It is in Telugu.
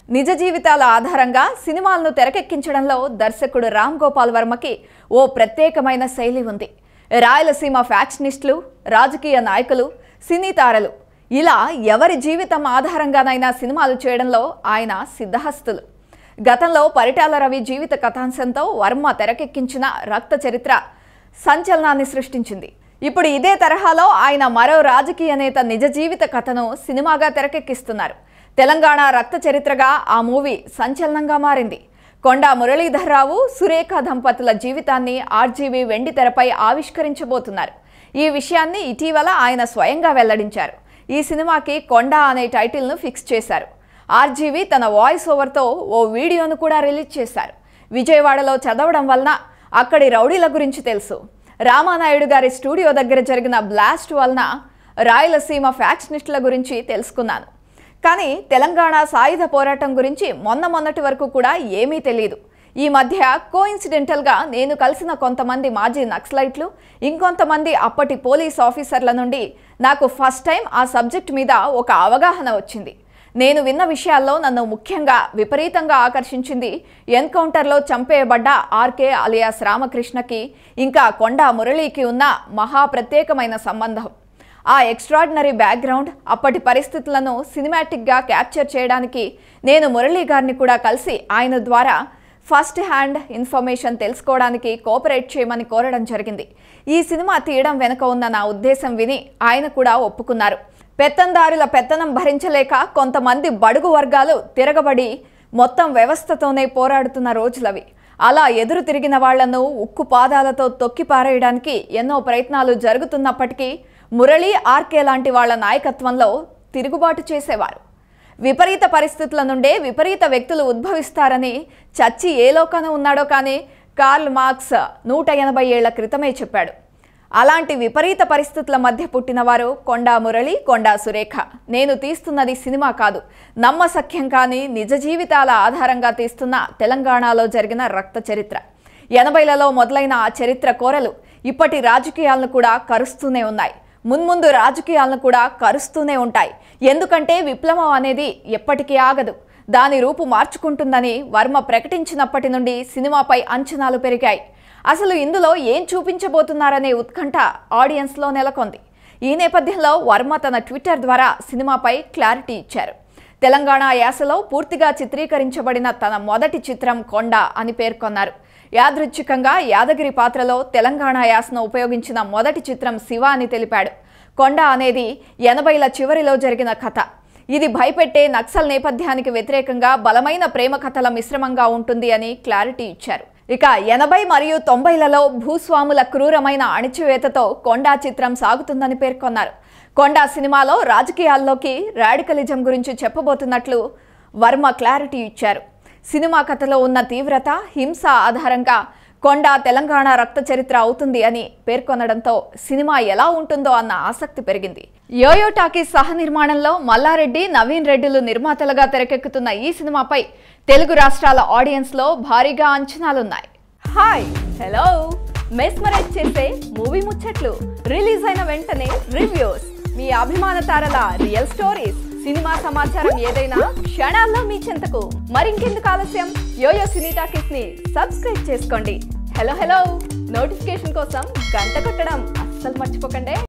నిజ జీవితాల ఆధారంగా సినిమాలను తెరకెక్కించడంలో దర్శకుడు రామ్ గోపాల్ వర్మకి ఓ ప్రత్యేకమైన శైలి ఉంది రాయలసీమ ఫ్యాక్షనిస్టులు రాజకీయ నాయకులు సినీ తారలు ఇలా ఎవరి జీవితం ఆధారంగానైనా సినిమాలు చేయడంలో ఆయన సిద్ధహస్తులు గతంలో పరిటాల రవి జీవిత కథాంశంతో వర్మ తెరకెక్కించిన రక్త చరిత్ర సంచలనాన్ని సృష్టించింది ఇప్పుడు ఇదే తరహాలో ఆయన మరో రాజకీయ నేత నిజ జీవిత కథను సినిమాగా తెరకెక్కిస్తున్నారు తెలంగాణ రక్త చరిత్రగా ఆ మూవీ సంచలనంగా మారింది కొండా మురళీధర్రావు సురేఖ దంపతుల జీవితాన్ని ఆర్జీవీ వెండి తెరపై ఆవిష్కరించబోతున్నారు ఈ విషయాన్ని ఇటీవల ఆయన స్వయంగా వెల్లడించారు ఈ సినిమాకి కొండా అనే టైటిల్ను ఫిక్స్ చేశారు ఆర్జీవీ తన వాయిస్ ఓవర్తో ఓ వీడియోను కూడా రిలీజ్ చేశారు విజయవాడలో చదవడం వలన అక్కడి రౌడీల గురించి తెలుసు రామానాయుడు గారి స్టూడియో దగ్గర జరిగిన బ్లాస్ట్ వలన రాయలసీమ ఫ్యాక్షనిస్టుల గురించి తెలుసుకున్నాను కానీ తెలంగాణ సాయుధ పోరాటం గురించి మొన్న మొన్నటి వరకు కూడా ఏమీ తెలియదు ఈ మధ్య కోఇన్సిడెంటల్గా నేను కలిసిన కొంతమంది మాజీ నక్సలైట్లు ఇంకొంతమంది అప్పటి పోలీస్ ఆఫీసర్ల నుండి నాకు ఫస్ట్ టైం ఆ సబ్జెక్ట్ మీద ఒక అవగాహన వచ్చింది నేను విన్న విషయాల్లో నన్ను ముఖ్యంగా విపరీతంగా ఆకర్షించింది ఎన్కౌంటర్లో చంపేయబడ్డ ఆర్కే అలియాస్ రామకృష్ణకి ఇంకా కొండా మురళీకి ఉన్న మహా ప్రత్యేకమైన సంబంధం ఆ ఎక్స్ట్రాడినరీ బ్యాక్గ్రౌండ్ అప్పటి పరిస్థితులను సినిమాటిక్గా క్యాప్చర్ చేయడానికి నేను మురళీ గారిని కూడా కలిసి ఆయన ద్వారా ఫస్ట్ హ్యాండ్ ఇన్ఫర్మేషన్ తెలుసుకోవడానికి కోఆపరేట్ చేయమని కోరడం జరిగింది ఈ సినిమా తీయడం వెనుక ఉన్న నా ఉద్దేశం విని ఆయన కూడా ఒప్పుకున్నారు పెత్తందారుల పెత్తనం భరించలేక కొంతమంది బడుగు వర్గాలు తిరగబడి మొత్తం వ్యవస్థతోనే పోరాడుతున్న రోజులవి అలా ఎదురు తిరిగిన వాళ్లను ఉక్కు పాదాలతో తొక్కి పారేయడానికి ఎన్నో ప్రయత్నాలు జరుగుతున్నప్పటికీ మురళి ఆర్కే లాంటి వాళ్ళ నాయకత్వంలో తిరుగుబాటు చేసేవారు విపరీత పరిస్థితుల నుండే విపరీత వ్యక్తులు ఉద్భవిస్తారని చచ్చి ఏ లోకాన ఉన్నాడో కానీ కార్ల్ మార్క్స్ నూట ఎనభై ఏళ్ల క్రితమే చెప్పాడు అలాంటి విపరీత పరిస్థితుల మధ్య పుట్టినవారు కొండా మురళి కొండా సురేఖ నేను తీస్తున్నది సినిమా కాదు నమ్మసఖ్యం కానీ నిజ జీవితాల ఆధారంగా తీస్తున్న తెలంగాణలో జరిగిన రక్త చరిత్ర ఎనభైలలో మొదలైన ఆ చరిత్ర కోరలు ఇప్పటి రాజకీయాలను కూడా కరుస్తూనే ఉన్నాయి మున్ముందు రాజకీయాలను కూడా కరుస్తూనే ఉంటాయి ఎందుకంటే విప్లవం అనేది ఎప్పటికీ ఆగదు దాని రూపు మార్చుకుంటుందని వర్మ ప్రకటించినప్పటి నుండి సినిమాపై అంచనాలు పెరిగాయి అసలు ఇందులో ఏం చూపించబోతున్నారనే ఉత్కంఠ ఆడియన్స్లో నెలకొంది ఈ నేపథ్యంలో వర్మ తన ట్విట్టర్ ద్వారా సినిమాపై క్లారిటీ ఇచ్చారు తెలంగాణ యాసలో పూర్తిగా చిత్రీకరించబడిన తన మొదటి చిత్రం కొండ అని పేర్కొన్నారు యాదృచ్ఛికంగా యాదగిరి పాత్రలో తెలంగాణ యాసను ఉపయోగించిన మొదటి చిత్రం శివ అని తెలిపాడు కొండ అనేది ఎనభైల చివరిలో జరిగిన కథ ఇది భయపెట్టే నక్సల్ నేపథ్యానికి వ్యతిరేకంగా బలమైన ప్రేమ కథల మిశ్రమంగా ఉంటుంది అని క్లారిటీ ఇచ్చారు ఇక ఎనభై మరియు తొంభైలలో భూస్వాముల క్రూరమైన అణిచివేతతో కొండా చిత్రం సాగుతుందని పేర్కొన్నారు కొండా సినిమాలో రాజకీయాల్లోకి రాడికలిజం గురించి చెప్పబోతున్నట్లు వర్మ క్లారిటీ ఇచ్చారు సినిమా కథలో ఉన్న తీవ్రత హింస ఆధారంగా కొండ తెలంగాణ రక్త చరిత్ర అవుతుంది అని పేర్కొనడంతో సినిమా ఎలా ఉంటుందో అన్న ఆసక్తి పెరిగింది యోయో టాకీస్ సహ నిర్మాణంలో మల్లారెడ్డి నవీన్ రెడ్డిలు నిర్మాతలుగా తెరకెక్కుతున్న ఈ సినిమాపై తెలుగు రాష్ట్రాల ఆడియన్స్లో భారీగా అంచనాలున్నాయి హాయ్ హలో మెస్మరైజ్ చేసే మూవీ ముచ్చట్లు రిలీజ్ అయిన వెంటనే రివ్యూస్ మీ అభిమాన తారల రియల్ స్టోరీస్ సినిమా సమాచారం ఏదైనా క్షణాల్లో మీ చెంతకు మరింకెందుకు ఆలస్యం యోయో సినీ టాకీస్ ని సబ్స్క్రైబ్ చేసుకోండి హలో హలో నోటిఫికేషన్ కోసం గంట కొట్టడం అస్సలు మర్చిపోకండి